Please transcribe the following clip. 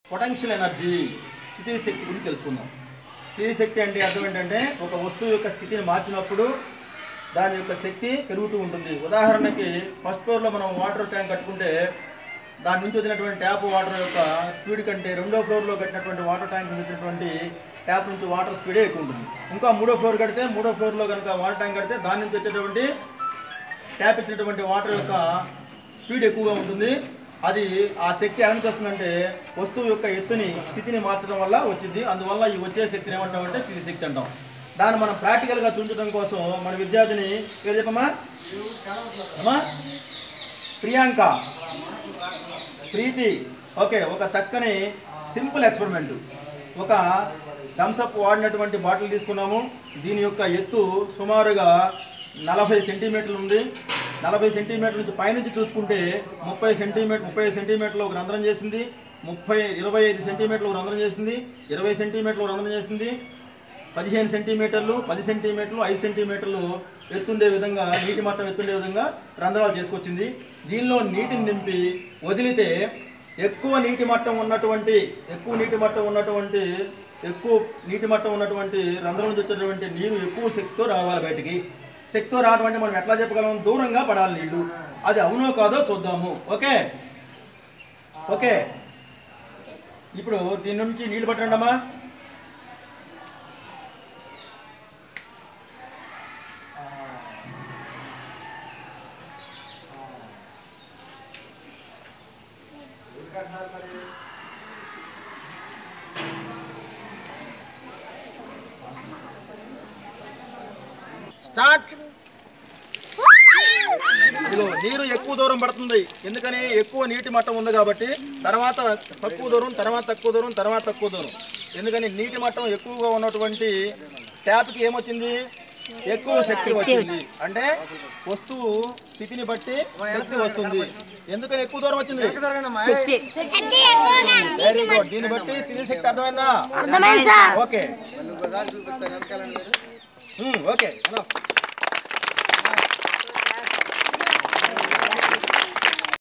potential energy స్థితి శక్తి గురించి తెలుసుకుందాం స్థితి శక్తి అంటే అర్థం ఏంటంటే ఒక వస్తువు యొక్క స్థితిని మార్చినప్పుడు దాని యొక్క శక్తి పెరుగుతూ ఉంటుంది ఉదాహరణకి ఫస్ట్ ఫ్లోర్లో మనం వాటర్ ట్యాంక్ కట్టుకుంటే దాని నుంచి వచ్చినటువంటి ట్యాప్ వాటర్ యొక్క స్పీడ్ కంటే రెండో ఫ్లోర్లో కట్టినటువంటి వాటర్ ట్యాంక్ నుంచి వచ్చినటువంటి ట్యాప్ నుంచి వాటర్ స్పీడే ఎక్కువ ఉంటుంది ఇంకా మూడో ఫ్లోర్ కడితే మూడో ఫ్లోర్లో కనుక వాటర్ ట్యాంక్ కడితే దాని నుంచి వచ్చేటువంటి ట్యాప్ ఇచ్చినటువంటి వాటర్ యొక్క స్పీడ్ ఎక్కువగా ఉంటుంది అది ఆ శక్తి ఎక్కడి నుంచి వస్తుందంటే వస్తువు యొక్క ఎత్తుని స్థితిని మార్చడం వల్ల వచ్చింది అందువల్ల ఈ వచ్చే శక్తిని ఏమంటామంటే స్థితి శక్తి అంటాం దాన్ని మనం ప్రాక్టికల్గా చూపించడం కోసం మన విద్యార్థిని పేరు చెప్పమ్మా అమ్మా ప్రియాంక ప్రీతి ఓకే ఒక చక్కని సింపుల్ ఎక్స్పెరిమెంట్ ఒక థమ్సప్ వాడినటువంటి బాటిల్ తీసుకున్నాము దీని యొక్క ఎత్తు సుమారుగా నలభై సెంటీమీటర్లు ఉంది నలభై సెంటీమీటర్ల నుంచి పైనుంచి చూసుకుంటే ముప్పై సెంటీమీటర్ ముప్పై సెంటీమీటర్లు ఒక రంధ్రం చేసింది ముప్పై ఇరవై ఐదు సెంటీమీటర్లు ఒక రంధ్రం చేసింది ఇరవై సెంటీమీటర్లు ఒక రంధ్రం చేసింది పదిహేను సెంటీమీటర్లు పది సెంటీమీటర్లు ఐదు సెంటీమీటర్లు ఎత్తుండే విధంగా నీటి మట్టం ఎత్తుండే విధంగా రంధ్రాలు చేసుకొచ్చింది దీనిలో నీటిని నింపి వదిలితే ఎక్కువ నీటి మట్టం ఉన్నటువంటి ఎక్కువ నీటి మట్టం ఉన్నటువంటి ఎక్కువ నీటి మట్టం ఉన్నటువంటి రంధ్రం నుంచి వచ్చేటువంటి నీరు ఎక్కువ శక్తితో రావాలి బయటికి శక్తితో రావడం అంటే మనం ఎట్లా చెప్పగలం దూరంగా పడాలి నీళ్లు అది అవునో కాదో చూద్దాము ఓకే ఓకే ఇప్పుడు దీని నుంచి నీళ్లు పట్టండి అమ్మా స్టార్ట్ ఇదిగో నీరు ఎక్కువ దూరం పడుతుంది ఎందుకని ఎక్కువ నీటి మట్టం ఉంది కాబట్టి తర్వాత తక్కువ దూరం తర్వాత తక్కువ దూరం తర్వాత తక్కువ దూరం ఎందుకని నీటి మట్టం ఎక్కువగా ఉన్నటువంటి ట్యాప్కి ఏమొచ్చింది ఎక్కువ శక్తి వచ్చింది అంటే వస్తువు స్థితిని బట్టి శక్తి వస్తుంది ఎందుకని ఎక్కువ దూరం వచ్చింది వెరీ గుడ్ దీన్ని బట్టి స్థితి శక్తి అర్థమైందా ఓకే ఓకే